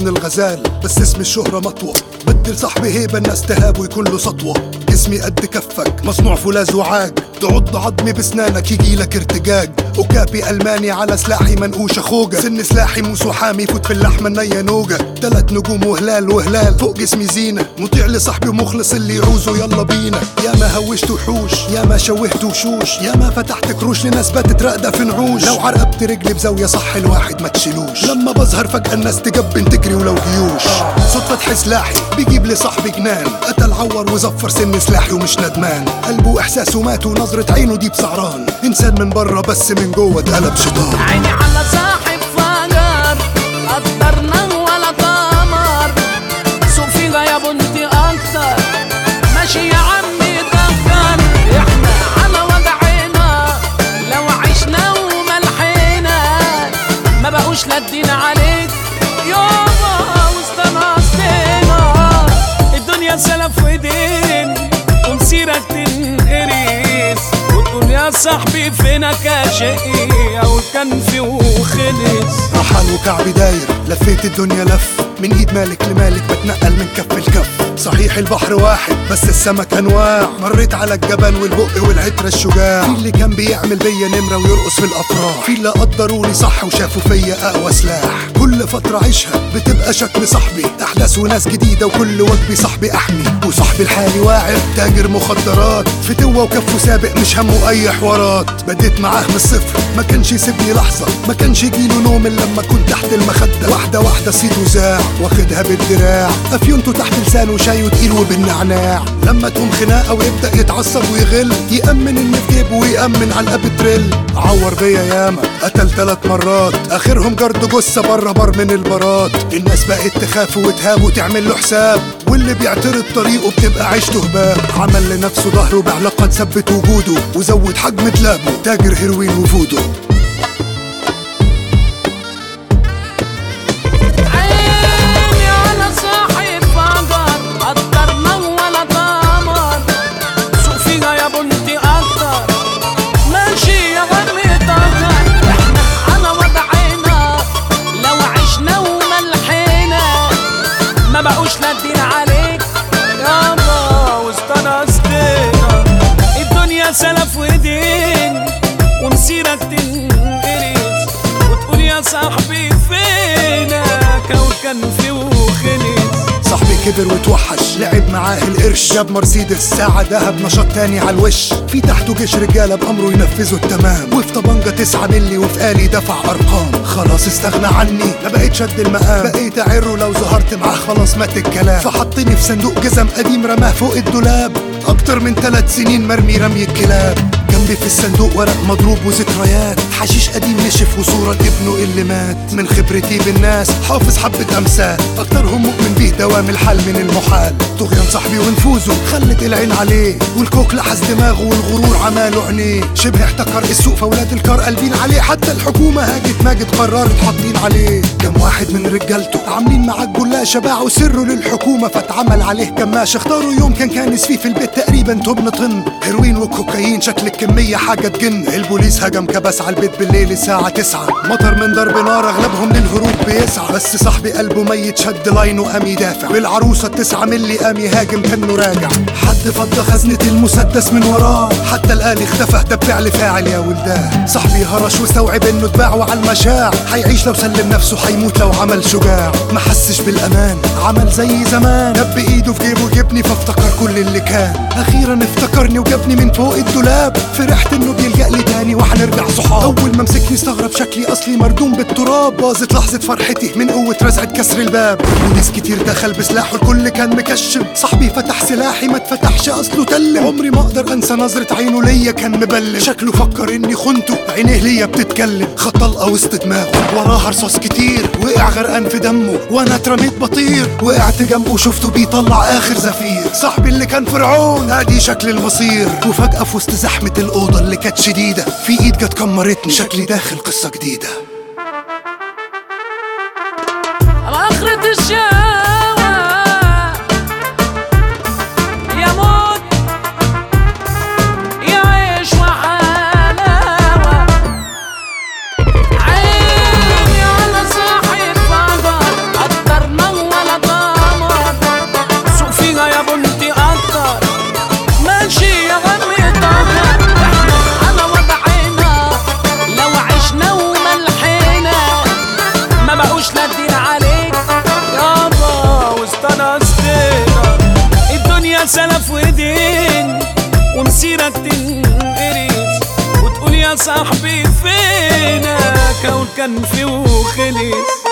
ابن الغزال بس اسم الشهرة مطوة بدي لصاحبي هيبة الناس تهاب ويكون له سطوة جسمي قد كفك مصنوع فولاذ وعاج تعض عظمي بسنانك يجيلك ارتجاج وكابي الماني على سلاحي منقوش خوجة سن سلاحي موس وحامي فوت في اللحمة النية نوجة تلات نجوم وهلال وهلال فوق جسمي زينة مطيع لصاحبي ومخلص اللي يعوزه يلا بينا يا ما هوشت وحوش يا ما شوهت وشوش يا ما فتحت كروش لناس باتت راقدة في نعوش لو عرقبت رجلي بزاوية صح الواحد ما تشيلوش لما بظهر فجأة الناس تجبن تجري ولو جيوش صوت فتح سلاحي بيجيب لي صاحبي جنان قتل عور وزفر سن سلاحي ومش ندمان قلبه واحساسه مات ونظرة عينه دي بسعران انسان من بره بس من جوه اتقلب شيطان عيني على صاحب فجر قدرنا ولا تمر سوق فيها يا بنتي اكتر ماشي يا عمي دكر احنا على وضعنا لو عشنا وملحنا ما بقوش لادين عليك يابا واستنصتنا الدنيا سلف ودين ومسيرك تنقريس وتقول يا صاحبي فينك يا شقي او كان في وخلص رحال وكعبي داير لفيت الدنيا لف من ايد مالك لمالك بتنقل من كف لكف صحيح البحر واحد بس السمك انواع مريت على الجبل والبق والعترة الشجاع في اللي كان بيعمل بيا نمرة ويرقص في الافراح في اللي قدروني صح وشافوا فيا اقوى سلاح كل فترة عيشها بتبقى شكل صاحبي احداث وناس جديدة وكل وجبي صاحبي احمي وصاحبي الحالي واعر تاجر مخدرات فتوة وكفه سابق مش همه اي حوارات بديت معاه من الصفر ما كانش يسيبني لحظة ما كانش يجيله نوم الا لما كنت تحت المخدة واحدة واحدة صيد وزاع واخدها بالدراع افيونته تحت لسانه شاي وتقيل وبالنعناع لما تقوم خناقة ويبدأ يتعصب ويغل يأمن ان في جيبه ويأمن على الاب تريل عور بيا ياما قتل ثلاث مرات اخرهم جرد جثة بره بر من البارات الناس بقت تخاف وتهاب وتعمل له حساب واللي بيعترض طريقه بتبقى عيشته هباب عمل لنفسه ظهره بعلاقة ثبت وجوده وزود حجم دلابه تاجر هيروين وفودو عيني على صاحب فجر قدرنا ولا تمر سوق فيها يا بنتي اكتر ماشي يا غمي طهر احنا على وضعنا لو عشنا وملحنا ما بقوش لادين عليك يابا واستنصتنا الدنيا سلف ودين ومسيرك تنقرس وتقول يا صاحبي فينك او كان في وخلص صاحبي كبر وتوحش لعب معاه القرش جاب مرسيدس ساعة دهب نشاط تاني على الوش في تحته جيش رجالة بأمره ينفذوا التمام وفي طبنجة تسعة ملي وفي آلي دفع أرقام خلاص استغنى عني ما بقيت شد المقام بقيت أعره لو ظهرت معاه خلاص مات الكلام فحطني في صندوق جزم قديم رماه فوق الدولاب أكتر من ثلاث سنين مرمي رمي الكلاب جنبي في الصندوق ورق مضروب وذكريات حشيش قديم نشف وصورة ابنه اللي مات من خبرتي بالناس حافظ حبة أمثال أكترهم مؤمن بيه دوام الحال من المحال طغيان صاحبي ونفوذه خلت العين عليه والكوك لحس دماغه والغرور عماله عينيه شبه احتكر السوق فولاد الكار قلبين عليه حتى الحكومة هاجت ماجد قررت حاطين عليه كم واحد من رجالته عاملين معاك جلاشة باعوا سره للحكومة فاتعمل عليه كماش اختاروا يوم كان كانس فيه في البيت تقريبا تبن طن هيروين وكوكايين شكل الكمية حاجة تجن البوليس هجم كبس على البيت بالليل الساعة تسعة مطر من ضرب نار اغلبهم للهروب بيسعى بس صاحبي قلبه ميت شد لاينه قام يدافع بالعروسة التسعة ملي قام يهاجم كانه راجع حد فضى خزنة المسدس من وراه حتى الآلي اختفى ده بفعل فاعل يا ولداه صاحبي هرش واستوعب انه اتباع وعلى المشاع هيعيش لو سلم نفسه هيموت لو عمل شجاع ما حسش بالامان عمل زي زمان دب ايده في جيبه جبني فافتكر كل اللي كان اخيرا افتكرني وجابني من فوق الدولاب فرحت انه بيلجأ لي تاني وهنرجع صحاب اول ما مسكني استغرب شكلي اصلي مردوم بالتراب باظت لحظة فرحتي من قوة رزعة كسر الباب وناس كتير دخل بسلاحه الكل كان مكشم صاحبي فتح سلاحي ما اتفتحش اصله تلم عمري ما اقدر انسى نظرة عينه ليا كان مبلم شكله فكر اني خنته عينيه ليا بتتكلم خد طلقة وسط دماغه وراها رصاص كتير وقع غرقان في دمه وانا اترميت بطير وقعت جنبه شفته بيطلع اخر زفير صاحبي اللي كان فرعون ادي شكل المصير وفجأة في وسط زحمة الأوضة اللي كانت شديدة في ايد جت كمرتني شكلي داخل قصة جديدة آخرة الشقاوة يا موت يا عيش وحلاوة عيني على صاحب فجر قدرنا مسيرك تنقرس وتقول يا صاحبي فينك اقول كان في وخلص